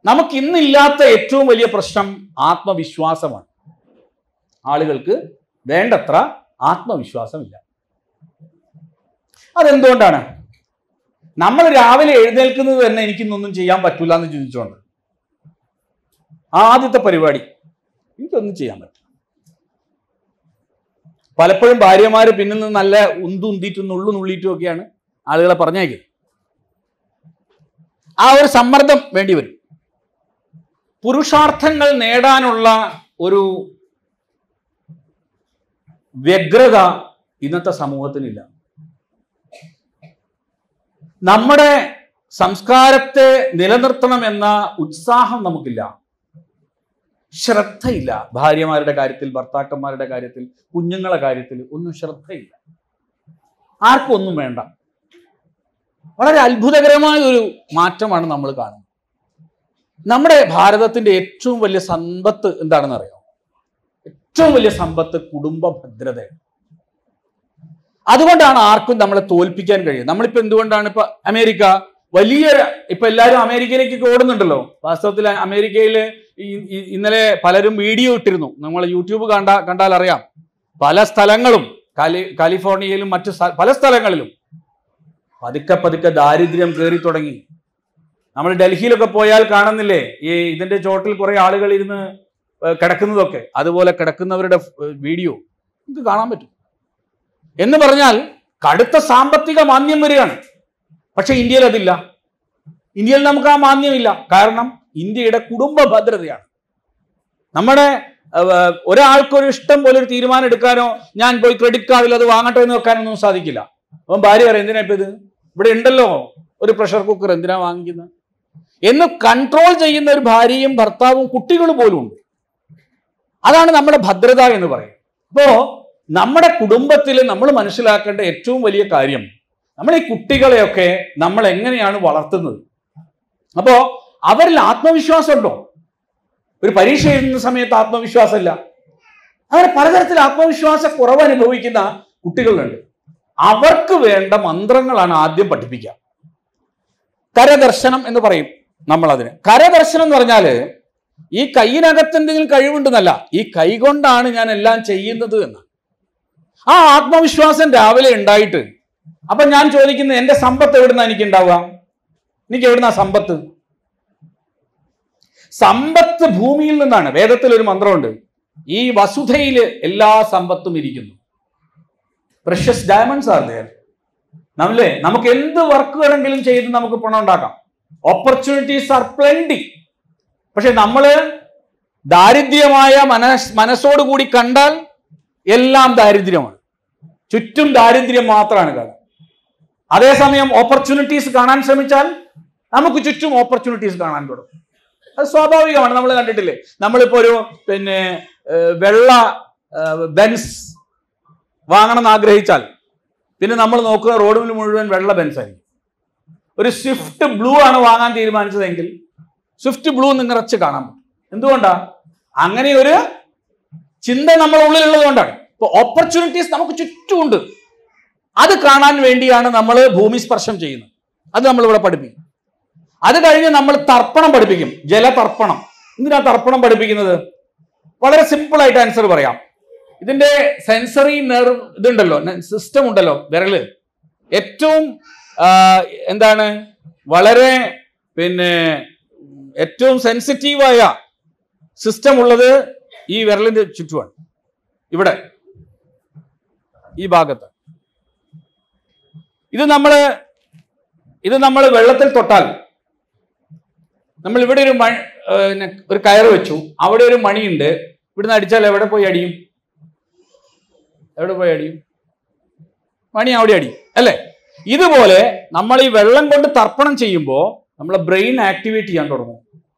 നമുക്ക് ഇന്നില്ലാത്ത ഏറ്റവും വലിയ പ്രശ്നം ആത്മവിശ്വാസമാണ് ആളുകൾക്ക് വേണ്ടത്ര ആത്മവിശ്വാസമില്ല അതെന്തുകൊണ്ടാണ് നമ്മൾ രാവിലെ എഴുന്നേൽക്കുന്നത് തന്നെ എനിക്കിന്നൊന്നും ചെയ്യാൻ പറ്റൂല എന്ന് ചിന്തിച്ചുകൊണ്ട് ആദ്യത്തെ പരിപാടി എനിക്കൊന്നും ചെയ്യാൻ പറ്റില്ല പലപ്പോഴും ഭാര്യമാര് പിന്നിൽ നിന്ന് നല്ല ഉന്തുന്തിയിട്ടും നുള്ളു നുള്ളിയിട്ടും ഒക്കെയാണ് ആളുകളെ പറഞ്ഞേക്കുന്നത് ആ ഒരു സമ്മർദ്ദം വേണ്ടി വരും പുരുഷാർത്ഥങ്ങൾ നേടാനുള്ള ഒരു വ്യഗ്രത ഇന്നത്തെ സമൂഹത്തിനില്ല നമ്മുടെ സംസ്കാരത്തെ നിലനിർത്തണം എന്ന ഉത്സാഹം നമുക്കില്ല ശ്രദ്ധയില്ല ഭാര്യമാരുടെ കാര്യത്തിൽ ഭർത്താക്കന്മാരുടെ കാര്യത്തിൽ കുഞ്ഞുങ്ങളെ കാര്യത്തിൽ ഒന്നും ശ്രദ്ധയില്ല ആർക്കും ഒന്നും വേണ്ട വളരെ അത്ഭുതകരമായ ഒരു മാറ്റമാണ് നമ്മൾ കാണുന്നത് നമ്മുടെ ഭാരതത്തിന്റെ ഏറ്റവും വലിയ സമ്പത്ത് എന്താണെന്ന് അറിയാം ഏറ്റവും വലിയ സമ്പത്ത് കുടുംബ ഭദ്രതയാണ് അതുകൊണ്ടാണ് ആർക്കും നമ്മളെ തോൽപ്പിക്കാൻ കഴിയും നമ്മളിപ്പോ എന്തുകൊണ്ടാണ് ഇപ്പൊ അമേരിക്ക വലിയ ഇപ്പൊ എല്ലാവരും അമേരിക്കയിലേക്ക് ഓടുന്നുണ്ടല്ലോ വാസ്തവത്തിൽ അമേരിക്കയിൽ ഇന്നലെ പലരും വീഡിയോ ഇട്ടിരുന്നു നമ്മൾ യൂട്യൂബ് കണ്ട കണ്ടാൽ അറിയാം പല സ്ഥലങ്ങളും കാലി കാലിഫോർണിയയിലും മറ്റു സ്ഥ- പല സ്ഥലങ്ങളിലും പതുക്കെ പതുക്കെ ദാരിദ്ര്യം കയറി തുടങ്ങി നമ്മൾ ഡൽഹിയിലൊക്കെ പോയാൽ കാണുന്നില്ലേ ഈ ഇതിന്റെ ചോട്ടിൽ കുറെ ആളുകൾ ഇരുന്ന് ഏഹ് കിടക്കുന്നതൊക്കെ അതുപോലെ കിടക്കുന്നവരുടെ ഏഹ് വീഡിയോ നമുക്ക് കാണാൻ പറ്റും എന്ന് പറഞ്ഞാൽ കടുത്ത സാമ്പത്തിക മാന്യം വരികയാണ് പക്ഷെ ഇന്ത്യയിൽ അതില്ല ഇന്ത്യയിൽ നമുക്ക് ആ മാന്യമില്ല കാരണം ഇന്ത്യയുടെ കുടുംബ ഭദ്രതയാണ് നമ്മുടെ ഏഹ്, ഒരാൾക്കൊരു ഇഷ്ടം പോലെ ഒരു തീരുമാനം എടുക്കാനോ ഞാൻ പോയി ക്രെഡിറ്റ് കാർഡിൽ അത് വാങ്ങട്ടെ എന്ന് വെക്കാനൊന്നും സാധിക്കില്ല അപ്പം ഭാര്യ പറയും എന്തിനാ ഇപ്പൊ ഇത് ഇവിടെ ഉണ്ടല്ലോ ഒരു പ്രഷർ കുക്കർ എന്തിനാ വാങ്ങിക്കുന്നത് എന്ന് കൺട്രോൾ ചെയ്യുന്ന ഒരു ഭാര്യയും ഭർത്താവും കുട്ടികളും പോലും ഉണ്ട് അതാണ് നമ്മുടെ ഭദ്രത എന്ന് പറയും അപ്പോ നമ്മുടെ കുടുംബത്തിൽ നമ്മൾ മനസ്സിലാക്കേണ്ട ഏറ്റവും വലിയ കാര്യം നമ്മൾ ഈ കുട്ടികളെയൊക്കെ നമ്മൾ എങ്ങനെയാണ് വളർത്തുന്നത് അപ്പോ അവരിൽ ആത്മവിശ്വാസം ഉണ്ടോ ഒരു പരീക്ഷ എഴുതുന്ന സമയത്ത് ആത്മവിശ്വാസമില്ല അങ്ങനെ പലതരത്തിൽ ആത്മവിശ്വാസ കുറവ് അനുഭവിക്കുന്ന കുട്ടികളുണ്ട് അവർക്ക് വേണ്ട മന്ത്രങ്ങളാണ് ആദ്യം പഠിപ്പിക്കുക കരദർശനം എന്ന് പറയും നമ്മൾ അതിന് കരദർശനം എന്ന് പറഞ്ഞാല് ഈ കൈയിനകത്ത് എന്തെങ്കിലും കഴിവുണ്ടെന്നല്ല ഈ കൈ കൊണ്ടാണ് ഞാൻ എല്ലാം ചെയ്യുന്നത് എന്ന് ആ ആത്മവിശ്വാസം രാവിലെ ഉണ്ടായിട്ട് അപ്പൊ ഞാൻ ചോദിക്കുന്നത് എന്റെ സമ്പത്ത് എവിടുന്ന എനിക്ക് ഉണ്ടാവുക എനിക്ക് എവിടുന്ന സമ്പത്ത് സമ്പത്ത് ഭൂമിയിൽ നിന്നാണ് വേദത്തിൽ ഒരു മന്ത്രമുണ്ട് ഈ വസുധയിൽ എല്ലാ സമ്പത്തും ഇരിക്കുന്നു പ്രഷ്യസ് ഡയമണ്ട്സ് ആർ there നമ്മളെ നമുക്ക് എന്ത് വർക്ക് വേണമെങ്കിലും ചെയ്ത് നമുക്ക് പണം ഉണ്ടാക്കാം ഓപ്പർച്യൂണിറ്റീസ് ആർ പ്ലെൻഡി പക്ഷെ നമ്മള് ദാരിദ്ര്യമായ മനസ് മനസ്സോടുകൂടി കണ്ടാൽ എല്ലാം ദാരിദ്ര്യമാണ് ചുറ്റും ദാരിദ്ര്യം മാത്രമാണ് കാണുക അതേസമയം ഓപ്പർച്യൂണിറ്റീസ് കാണാൻ ശ്രമിച്ചാൽ നമുക്ക് ചുറ്റും ഓപ്പർച്യൂണിറ്റീസ് കാണാൻ തുടങ്ങും അത് സ്വാഭാവികമാണ് നമ്മൾ കണ്ടിട്ടില്ലേ നമ്മളിപ്പോ ഒരു പിന്നെ ഏഹ്, വെള്ള ഏഹ്, ബെൻസ് വാങ്ങണം എന്ന് ആഗ്രഹിച്ചാൽ പിന്നെ നമ്മൾ നോക്കുക റോഡിൽ മുഴുവൻ വെള്ള ബെൻസ് ആയിരിക്കും ഒരു സ്വിഫ്റ്റ് ബ്ലൂ ആണ് വാങ്ങാൻ തീരുമാനിച്ചതെങ്കിൽ സ്വിഫ്റ്റ് ബ്ലൂ നിറച്ച് കാണാൻ പറ്റും എന്തുകൊണ്ടാ അങ്ങനെ ഒരു ചിന്ത നമ്മുടെ ഉള്ളിലുള്ളത് കൊണ്ടാണ് ഇപ്പൊ ഓപ്പർച്യൂണിറ്റീസ് നമുക്ക് ചുറ്റുമുണ്ട് അത് കാണാൻ വേണ്ടിയാണ് നമ്മൾ ഭൂമി സ്പർശം ചെയ്യുന്നത് അത് നമ്മൾ ഇവിടെ പഠിപ്പിക്കും അത് കഴിഞ്ഞ് നമ്മൾ തർപ്പണം പഠിപ്പിക്കും ജലതർപ്പണം എന്തിനാ തർപ്പണം പഠിപ്പിക്കുന്നത് വളരെ സിമ്പിൾ ആയിട്ട് ആൻസർ പറയാം ഇതിന്റെ സെൻസറി നെർവ് ഇതുണ്ടല്ലോ സിസ്റ്റം ഉണ്ടല്ലോ വിരല് ഏറ്റവും ആ, എന്താണ് വളരെ പിന്നെ ഏറ്റവും സെൻസിറ്റീവായ സിസ്റ്റം ഉള്ളത് ഈ വിരലിന്റെ ചുറ്റുമാണ് ഇവിടെ ഈ ഭാഗത്ത് ഇത് നമ്മൾ ഇത് നമ്മൾ വെള്ളത്തിൽ തൊട്ടാൽ നമ്മൾ ഇവിടെ ഒരു മണി പിന്നെ ഒരു കയറ് വെച്ചു അവിടെ ഒരു മണിയുണ്ട് ഇവിടുന്ന് അടിച്ചാൽ എവിടെ പോയി അടിയും എവിടെ പോയി അടിയും മണി അവിടെ അടിയും അല്ലേ ഇതുപോലെ നമ്മൾ ഈ വെള്ളം കൊണ്ട് തർപ്പണം ചെയ്യുമ്പോൾ നമ്മളെ ബ്രെയിൻ ആക്ടിവേറ്റ് ചെയ്യാൻ തുടങ്ങും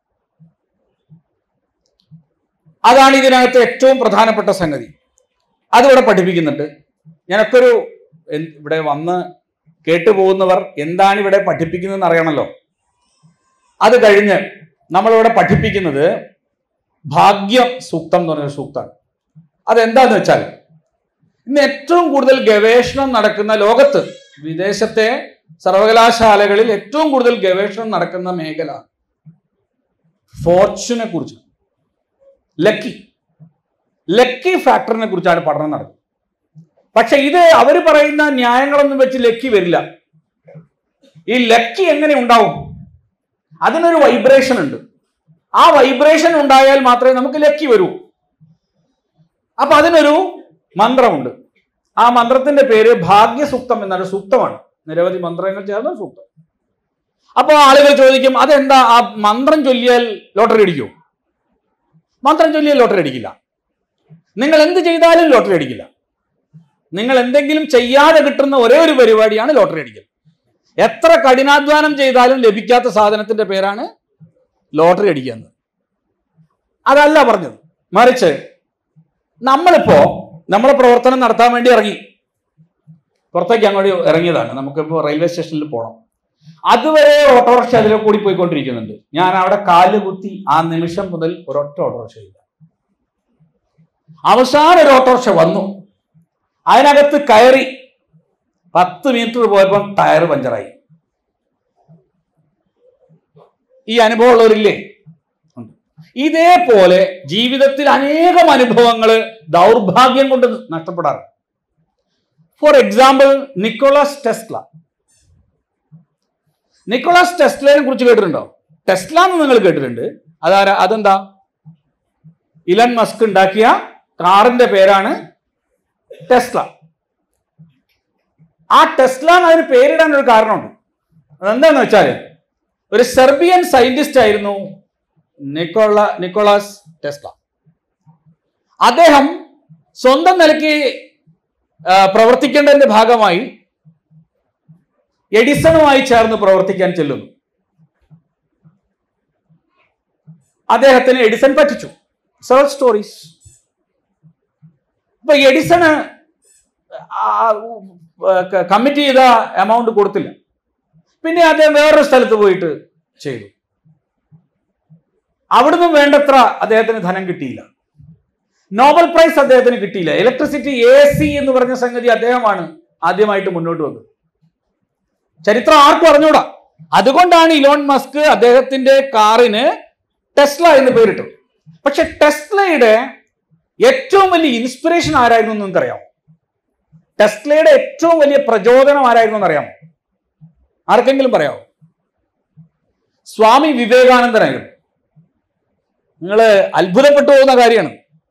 അതാണ് ഇതിനകത്ത് ഏറ്റവും പ്രധാനപ്പെട്ട സംഗതി അതിവിടെ പഠിപ്പിക്കുന്നുണ്ട് ഞാനൊക്കെ ഒരു എൻ- ഇവിടെ വന്ന് കേട്ടുപോകുന്നവർ എന്താണ് ഇവിടെ പഠിപ്പിക്കുന്നതെന്ന് അറിയണമല്ലോ അത് കഴിഞ്ഞ് നമ്മളിവിടെ പഠിപ്പിക്കുന്നത് ഭാഗ്യ സൂക്തം എന്ന് പറഞ്ഞൊരു സൂക്തമാണ് അതെന്താന്ന് വെച്ചാൽ ഇന്ന് ഏറ്റവും കൂടുതൽ ഗവേഷണം നടക്കുന്ന ലോകത്ത് വിദേശത്തെ സർവകലാശാലകളിൽ ഏറ്റവും കൂടുതൽ ഗവേഷണം നടക്കുന്ന മേഖല ഫോർച്യൂനെ കുറിച്ച് ലക്കി ലക്കി ഫാക്ടറിനെ കുറിച്ചാണ് പഠനം നടക്കുന്നത് പക്ഷെ ഇത് അവർ പറയുന്ന ന്യായങ്ങളൊന്നും വെച്ച് ലക്കി വരില്ല ഈ ലക്കി എങ്ങനെ ഉണ്ടാവും അതിനൊരു വൈബ്രേഷൻ ഉണ്ട് ആ വൈബ്രേഷൻ ഉണ്ടായാൽ മാത്രമേ നമുക്ക് ലക്കി വരൂ അപ്പൊ അതിനൊരു മന്ത്രമുണ്ട് ആ മന്ത്രത്തിന്റെ പേര് ഭാഗ്യസൂക്തം എന്നൊരു സൂക്തമാണ് നിരവധി മന്ത്രങ്ങൾ ചേർന്ന സൂക്തം അപ്പോൾ ആളുകൾ ചോദിക്കും അതെന്താ ആ മന്ത്രം ചൊല്ലിയാൽ ലോട്ടറി അടിക്കുമോ മന്ത്രം ചൊല്ലിയാൽ ലോട്ടറി അടിക്കില്ല നിങ്ങൾ എന്ത് ചെയ്താലും ലോട്ടറി അടിക്കില്ല നിങ്ങൾ എന്തെങ്കിലും ചെയ്യാതെ കിട്ടുന്ന ഒരേ ഒരു പരിപാടിയാണ് ലോട്ടറി അടിക്കൽ എത്ര കഠിനാധ്വാനം ചെയ്താലും ലഭിക്കാത്ത സാധനത്തിന്റെ പേരാണ് ലോട്ടറി അടിക്കുക എന്ന് അതല്ല പറഞ്ഞത് മറിച്ച് നമ്മളിപ്പോ നമ്മുടെ പ്രവർത്തനം നടത്താൻ വേണ്ടി ഇറങ്ങി പുറത്തേക്ക് അങ്ങോട്ട് ഇറങ്ങിയതാണ് നമുക്കിപ്പോൾ റെയിൽവേ സ്റ്റേഷനിൽ പോകണം അതുവരെ ഓട്ടോറിക്ഷ അതിലെ കൂടി പോയിക്കൊണ്ടിരിക്കുന്നുണ്ട് ഞാൻ അവിടെ കാല് കുത്തി ആ നിമിഷം മുതൽ ഒരൊറ്റ ഓട്ടോറിക്ഷ ഇല്ല അവസാനം ഒരു ഓട്ടോറിക്ഷ വന്നു അതിനകത്ത് കയറി പത്ത് മീറ്റർ പോയപ്പോൾ ടയർ പഞ്ചറായി ഈ അനുഭവം ഉള്ളവരില്ലേ ഉണ്ട്. ഇതേപോലെ ജീവിതത്തിൽ അനേകം അനുഭവങ്ങൾ ദൗർഭാഗ്യം കൊണ്ട് നഷ്ടപ്പെടാറുണ്ട് for example Nicholas Tesla Nicholas ടെസ്ലയെ കുറിച്ച് കേട്ടിട്ടുണ്ടോ ടെസ്ല എന്ന് നിങ്ങൾ കേട്ടിട്ടുണ്ട് അതാരാ അതെന്താ ഇലൻ മസ്ക് ഉണ്ടാക്കിയ കാറിന്റെ പേരാണ് ടെസ്ല ആ ടെസ്ല എന്ന് അതിന് പേരിടാൻ ഒരു കാരണമുണ്ട് അതെന്താന്ന് വെച്ചാൽ ഒരു സെർബിയൻ സയന്റിസ്റ്റ് ആയിരുന്നു നിക്കോള നിക്കോളാസ് ടെസ്ല അദ്ദേഹം സ്വന്തം നിലയ്ക്ക് ആ, പ്രവർത്തിക്കേണ്ടതിന്റെ ഭാഗമായി എഡിസണുമായി ചേർന്ന് പ്രവർത്തിക്കാൻ ചെല്ലുന്നു അദ്ദേഹത്തിന് എഡിസൺ പറ്റിച്ചു സെർച്ച് സ്റ്റോറീസ് ഇപ്പൊ എഡിസണ് കമ്മിറ്റ് ചെയ്ത എമൗണ്ട് കൊടുത്തില്ല പിന്നെ അദ്ദേഹം വേറൊരു സ്ഥലത്ത് പോയിട്ട് ചെയ്തു അവിടുന്ന് വേണ്ടത്ര അദ്ദേഹത്തിന് ധനം കിട്ടിയില്ല നോബൽ പ്രൈസ് അദ്ദേഹത്തിന് കിട്ടിയില്ല ഇലക്ട്രിസിറ്റി എ സി എന്ന് പറഞ്ഞ സംഗതി അദ്ദേഹമാണ് ആദ്യമായിട്ട് മുന്നോട്ട് വന്നത് ചരിത്രം ആർക്കും അറിഞ്ഞൂടാ അതുകൊണ്ടാണ് ഇലോൺ മസ്ക് അദ്ദേഹത്തിന്റെ കാറിന് ടെസ്ല എന്ന് പേരിട്ടു പക്ഷെ ടെസ്ലയുടെ ഏറ്റവും വലിയ ഇൻസ്പിറേഷൻ ആരായിരുന്നു എന്ന് നിങ്ങൾക്കറിയാമോ ടെസ്ലയുടെ ഏറ്റവും വലിയ പ്രചോദനം ആരായിരുന്നു എന്നറിയാമോ ആർക്കെങ്കിലും പറയാമോ സ്വാമി വിവേകാനന്ദനായിരുന്നു നിങ്ങൾ അത്ഭുതപ്പെട്ടു പോകുന്ന കാര്യമാണ്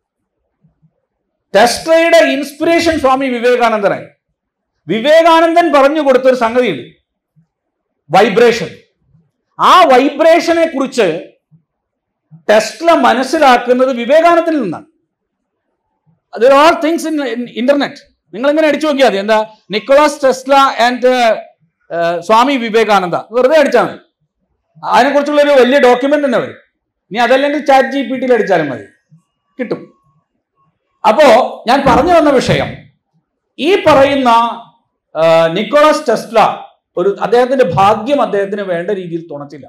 ടെസ്ലയുടെ ഇൻസ്പിറേഷൻ സ്വാമി വിവേകാനന്ദനായി വിവേകാനന്ദൻ പറഞ്ഞു കൊടുത്തൊരു സംഗതിയുണ്ട് വൈബ്രേഷൻ ആ വൈബ്രേഷനെ കുറിച്ച് ടെസ്ല മനസ്സിലാക്കുന്നത് വിവേകാനന്ദനിൽ നിന്നാണ് അത് ആർ തിങ്സ് ഇൻ ഇന്റർനെറ്റ് നിങ്ങൾ ഇങ്ങനെ അടിച്ചു നോക്കിയാൽ മതി എന്താ Nicholas Tesla and Swami Vivekananda വെറുതെ അടിച്ചാൽ മതി അതിനെക്കുറിച്ചുള്ള ഒരു വലിയ ഡോക്യുമെന്റ് തന്നെ വരും ഇനി അതല്ലെങ്കിൽ ചാറ്റ് ജി പി ടിയിൽ അടിച്ചാലും മതി കിട്ടും അപ്പോ ഞാൻ പറഞ്ഞു വന്ന വിഷയം ഈ പറയുന്ന ആ, നിക്കോളാസ് ടെസ്ല ഒരു അദ്ദേഹത്തിന്റെ ഭാഗ്യം അദ്ദേഹത്തിന് വേണ്ട രീതിയിൽ തുണച്ചില്ല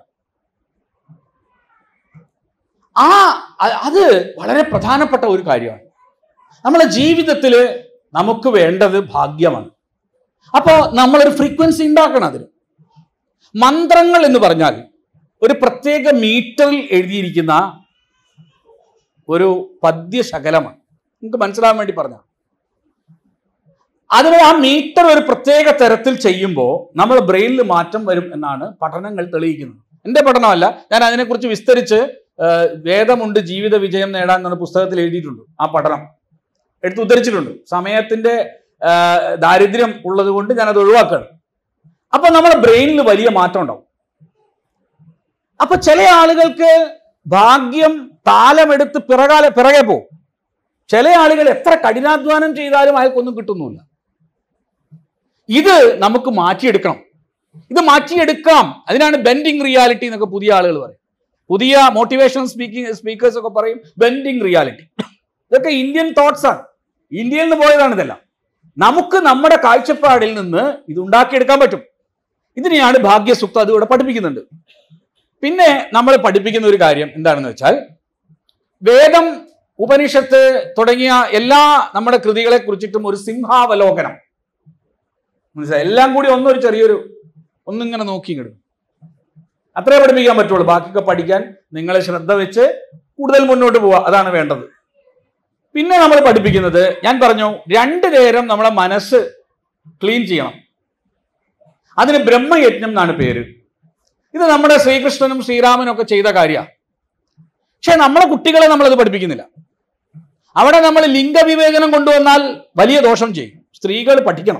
ആ അ- അത് വളരെ പ്രധാനപ്പെട്ട ഒരു കാര്യമാണ് നമ്മളെ ജീവിതത്തിൽ നമുക്ക് വേണ്ടത് ഭാഗ്യമാണ് അപ്പോൾ നമ്മളൊരു ഫ്രീക്വൻസി ഉണ്ടാക്കണം അതിന് മന്ത്രങ്ങൾ എന്ന് പറഞ്ഞാൽ ഒരു പ്രത്യേക മീറ്ററിൽ എഴുതിയിരിക്കുന്ന ഒരു പദ്യശകലമാണ് നിങ്ങൾക്ക് മനസ്സിലാവാൻ വേണ്ടി പറഞ്ഞ അതിന് ആ മീറ്റർ ഒരു പ്രത്യേക തരത്തിൽ ചെയ്യുമ്പോൾ നമ്മുടെ ബ്രെയിനിൽ മാറ്റം വരും എന്നാണ് പഠനങ്ങൾ തെളിയിക്കുന്നത് എൻ്റെ പഠനമല്ല ഞാൻ അതിനെക്കുറിച്ച് വിസ്തരിച്ച് ആ, വേദമുണ്ട് ജീവിത വിജയം നേടാൻ എന്ന പുസ്തകത്തിൽ എഴുതിയിട്ടുണ്ട് ആ പഠനം എടുത്ത് ഉദ്ധരിച്ചിട്ടുണ്ട് സമയത്തിന്റെ ആ, ദാരിദ്ര്യം ഉള്ളത് കൊണ്ട് ഞാൻ അത് ഒഴിവാക്കണം അപ്പൊ നമ്മുടെ ബ്രെയിനിൽ വലിയ മാറ്റം ഉണ്ടാവും അപ്പൊ ചില ആളുകൾക്ക് ഭാഗ്യം താലമെടുത്ത് പിറകാലെ പിറകെ പോകും ചില ആളുകൾ എത്ര കഠിനാധ്വാനം ചെയ്താലും അയാൾക്കൊന്നും കിട്ടുന്നില്ല ഇത് നമുക്ക് മാറ്റിയെടുക്കണം ഇത് മാറ്റിയെടുക്കാം അതിനാണ് ബെൻഡിങ് റിയാലിറ്റി എന്നൊക്കെ പുതിയ ആളുകൾ പറയും പുതിയ മോട്ടിവേഷണൽ സ്പീക്കിംഗ് സ്പീക്കേഴ്സ് ഒക്കെ പറയും ബെൻഡിങ് റിയാലിറ്റി ഇതൊക്കെ ഇന്ത്യൻ തോട്ട്സ് ആണ് ഇന്ത്യയിൽ നിന്ന് പോയതാണ് ഇതെല്ലാം നമുക്ക് നമ്മുടെ കാഴ്ചപ്പാടിൽ നിന്ന് ഇത് ഉണ്ടാക്കിയെടുക്കാൻ പറ്റും ഇതിനെയാണ് ഭാഗ്യസുക്ത അത് ഇവിടെ പഠിപ്പിക്കുന്നുണ്ട് പിന്നെ നമ്മൾ പഠിപ്പിക്കുന്ന ഒരു കാര്യം എന്താണെന്ന് വെച്ചാൽ വേദം ഉപനിഷത്ത് തുടങ്ങിയ എല്ലാ നമ്മുടെ കൃതികളെ കുറിച്ചിട്ടും ഒരു സിംഹാവലോകനം മനസ്സിലായി എല്ലാം കൂടി ഒന്നൊരു ചെറിയൊരു ഒന്നിങ്ങനെ നോക്കി ഇങ്ങോട്ട് അത്രേ പഠിപ്പിക്കാൻ പറ്റുള്ളൂ ബാക്കിയൊക്കെ പഠിക്കാൻ നിങ്ങളെ ശ്രദ്ധ വെച്ച് കൂടുതൽ മുന്നോട്ട് പോവുക അതാണ് വേണ്ടത് പിന്നെ നമ്മൾ പഠിപ്പിക്കുന്നത് ഞാൻ പറഞ്ഞു രണ്ട് നേരം നമ്മളെ മനസ്സ് ക്ലീൻ ചെയ്യണം അതിന് ബ്രഹ്മയജ്ഞം എന്നാണ് പേര് ഇത് നമ്മുടെ ശ്രീകൃഷ്ണനും ശ്രീരാമനും ഒക്കെ ചെയ്ത കാര്യമാണ് പക്ഷെ നമ്മളെ കുട്ടികളെ നമ്മളത് പഠിപ്പിക്കുന്നില്ല അവിടെ നമ്മൾ ലിംഗവിവേചനം കൊണ്ടുവന്നാൽ വലിയ ദോഷം ചെയ്യും സ്ത്രീകൾ പഠിക്കണം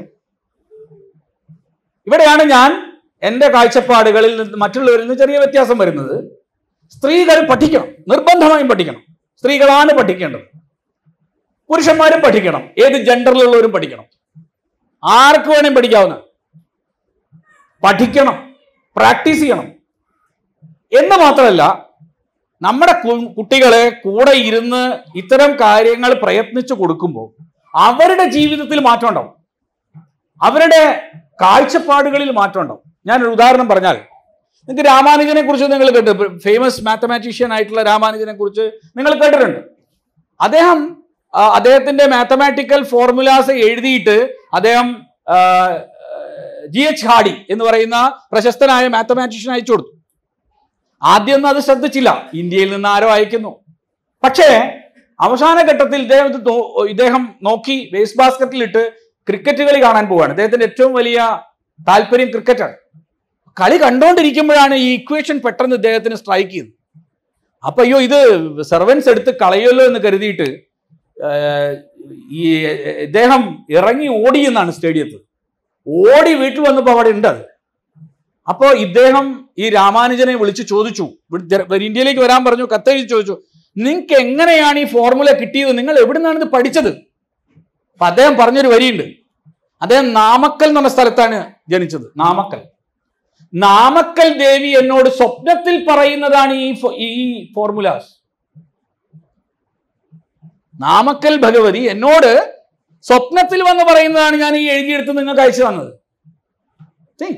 ഇവിടെയാണ് ഞാൻ എൻ്റെ കാഴ്ചപ്പാടുകളിൽ നിന്ന് മറ്റുള്ളവരിൽ നിന്ന് ചെറിയ വ്യത്യാസം വരുന്നത് സ്ത്രീകൾ പഠിക്കണം നിർബന്ധമായും പഠിക്കണം സ്ത്രീകളാണ് പഠിക്കേണ്ടത് പുരുഷന്മാരും പഠിക്കണം ഏത് ജെൻഡറിലുള്ളവരും പഠിക്കണം ആർക്ക് വേണേലും പഠിക്കാവുന്ന പഠിക്കണം പ്രാക്ടീസ് ചെയ്യണം എന്ന് മാത്രമല്ല നമ്മുടെ കു- കുട്ടികളെ കൂടെ ഇരുന്ന് ഇത്തരം കാര്യങ്ങൾ പ്രയത്നിച്ചു കൊടുക്കുമ്പോൾ അവരുടെ ജീവിതത്തിൽ മാറ്റം ഉണ്ടാവും അവരുടെ കാഴ്ചപ്പാടുകളിൽ മാറ്റം ഉണ്ടാവും ഞാനൊരു ഉദാഹരണം പറഞ്ഞാൽ നിങ്ങൾക്ക് രാമാനുജനെ കുറിച്ച് നിങ്ങൾ കേട്ടു ഫേമസ് മാത്തമാറ്റീഷ്യൻ ആയിട്ടുള്ള രാമാനുജനെ കുറിച്ച് നിങ്ങൾ കേട്ടിട്ടുണ്ട് അദ്ദേഹം ആ, അദ്ദേഹത്തിന്റെ മാത്തമാറ്റിക്കൽ ഫോർമുലാസ് എഴുതിയിട്ട് അദ്ദേഹം ജി എച്ച് ഹാഡി എന്ന് പറയുന്ന പ്രശസ്തനായ മാത്തമാറ്റീഷ്യൻ അയച്ചു കൊടുത്തു ആദ്യമൊന്നും അത് ശ്രദ്ധിച്ചില്ല ഇന്ത്യയിൽ നിന്ന് ആരോ അയക്കുന്നു പക്ഷേ അവസാന ഘട്ടത്തിൽ ഇദ്ദേഹം ഇത് നോ- ഇദ്ദേഹം നോക്കി വേസ്റ്റ് ബാസ്ക്കറ്റിലിട്ട് ക്രിക്കറ്റ് കളി കാണാൻ പോവുകയാണ് അദ്ദേഹത്തിന്റെ ഏറ്റവും വലിയ താല്പര്യം ക്രിക്കറ്റാണ് കളി കണ്ടുകൊണ്ടിരിക്കുമ്പോഴാണ് ഈ ഇക്വേഷൻ പെട്ടെന്ന് ഇദ്ദേഹത്തിന് സ്ട്രൈക്ക് ചെയ്തത് അപ്പൊ അയ്യോ ഇത് സെർവൻസ് എടുത്ത് കളയുമല്ലോ എന്ന് കരുതിയിട്ട് ഏഹ്, ഈ ഇദ്ദേഹം ഇറങ്ങി ഓടി എന്നാണ് സ്റ്റേഡിയത്തിൽ ഓടി വീട്ടിൽ വന്നപ്പോൾ അവിടെ ഉണ്ട് അത് അപ്പോൾ ഇദ്ദേഹം ഈ രാമാനുജനെ വിളിച്ച് ചോദിച്ചു ഇവിടെ ഇന്ത്യയിലേക്ക് വരാൻ പറഞ്ഞു കത്തെഴുതി ചോദിച്ചു നിങ്ങൾക്ക് എങ്ങനെയാണ് ഈ ഫോർമുല കിട്ടിയത് നിങ്ങൾ എവിടെ നിന്നാണ് ഇത് പഠിച്ചത് അപ്പൊ അദ്ദേഹം പറഞ്ഞൊരു വരിയുണ്ട് അദ്ദേഹം നാമക്കൽ എന്ന സ്ഥലത്താണ് ജനിച്ചത് നാമക്കൽ നാമക്കൽ ദേവി എന്നോട് സ്വപ്നത്തിൽ പറയുന്നതാണ് ഈ ഫോ- ഈ ഫോർമുലാസ് നാമക്കൽ ഭഗവതി എന്നോട് സ്വപ്നത്തിൽ വന്ന് പറയുന്നതാണ് ഞാൻ ഈ എഴുതിയെടുത്ത് നിങ്ങൾക്ക് അയച്ചു തന്നത് തിങ്ക്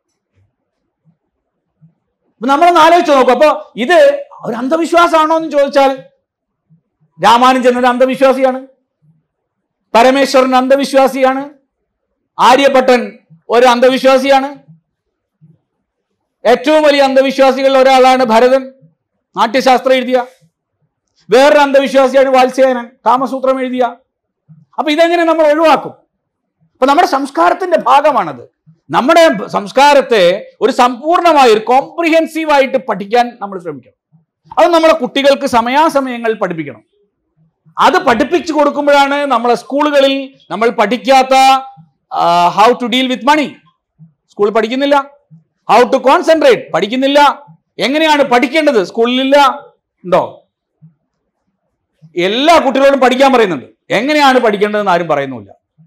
നമ്മളൊന്ന് ആലോചിച്ച് നോക്കും അപ്പൊ ഇത് ഒരു അന്ധവിശ്വാസമാണോ എന്ന് ചോദിച്ചാൽ രാമാനുജൻ ഒരു അന്ധവിശ്വാസിയാണ് പരമേശ്വരൻ അന്ധവിശ്വാസിയാണ് ആര്യഭട്ടൻ ഒരു അന്ധവിശ്വാസിയാണ് ഏറ്റവും വലിയ അന്ധവിശ്വാസികളിൽ ഒരാളാണ് ഭരതൻ നാട്യശാസ്ത്രം എഴുതിയ വേറൊരു അന്ധവിശ്വാസിയാണ് വാത്സ്യായനൻ കാമസൂത്രം എഴുതിയ അപ്പൊ ഇതെങ്ങനെ നമ്മൾ ഒഴിവാക്കും അപ്പൊ നമ്മുടെ സംസ്കാരത്തിന്റെ ഭാഗമാണത് നമ്മുടെ സംസ്കാരത്തെ ഒരു സമ്പൂർണ്ണമായി ഒരു കോംപ്രിഹെൻസീവ് ആയിട്ട് പഠിക്കാൻ നമ്മൾ ശ്രമിക്കണം അത് നമ്മുടെ കുട്ടികൾക്ക് സമയാസമയങ്ങളിൽ പഠിപ്പിക്കണം അത് പഠിപ്പിച്ചു കൊടുക്കുമ്പോഴാണ് നമ്മളെ സ്കൂളുകളിൽ നമ്മൾ പഠിക്കാത്ത how to deal with money school പഠിക്കുന്നില്ല ഹൗ ടു കോൺസെൻട്രേറ്റ് പഠിക്കുന്നില്ല എങ്ങനെയാണ് പഠിക്കേണ്ടത് സ്കൂളിലില്ല ഉണ്ടോ എല്ലാ കുട്ടികളോടും പഠിക്കാൻ പറയുന്നുണ്ട് എങ്ങനെയാണ് പഠിക്കേണ്ടതെന്ന് ആരും പറയുന്നുമില്ല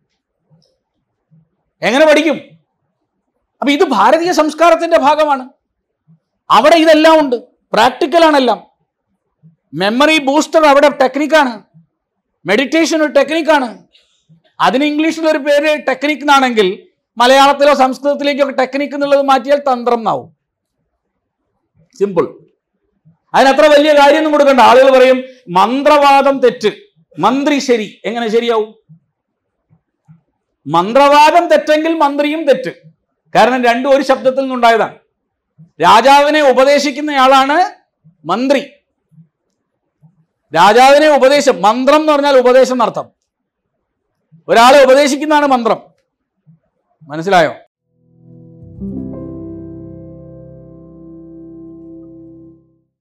എങ്ങനെ പഠിക്കും അപ്പൊ ഇത് ഭാരതീയ സംസ്കാരത്തിന്റെ ഭാഗമാണ് അവിടെ ഇതെല്ലാം ഉണ്ട് പ്രാക്ടിക്കലാണെല്ലാം മെമ്മറി ബൂസ്റ്റർ അവിടെ ടെക്നിക്കാണ് മെഡിറ്റേഷൻ ഒരു ടെക്നിക്കാണ് അതിന് ഇംഗ്ലീഷിൽ ഒരു പേര് ടെക്നിക്ക് എന്നാണെങ്കിൽ മലയാളത്തിലോ സംസ്കൃതത്തിലേക്കോ ഒക്കെ ടെക്നിക്ക് എന്നുള്ളത് മാറ്റിയാൽ തന്ത്രം എന്നാവും സിമ്പിൾ അതിനത്ര വലിയ കാര്യമൊന്നും കൊടുക്കണ്ട ആളുകൾ പറയും മന്ത്രവാദം തെറ്റ് മന്ത്രി ശരി എങ്ങനെ ശരിയാവും മന്ത്രവാദം തെറ്റെങ്കിൽ മന്ത്രിയും തെറ്റ് കാരണം രണ്ടും ഒരു ശബ്ദത്തിൽ നിന്നുണ്ടായതാണ് രാജാവിനെ ഉപദേശിക്കുന്നയാളാണ് മന്ത്രി രാജാവിനെ ഉപദേശം മന്ത്രം എന്ന് പറഞ്ഞാൽ ഉപദേശം എന്നർത്ഥം ഒരാളെ ഉപദേശിക്കുന്നതാണ് മന്ത്രം മനസ്സിലായോ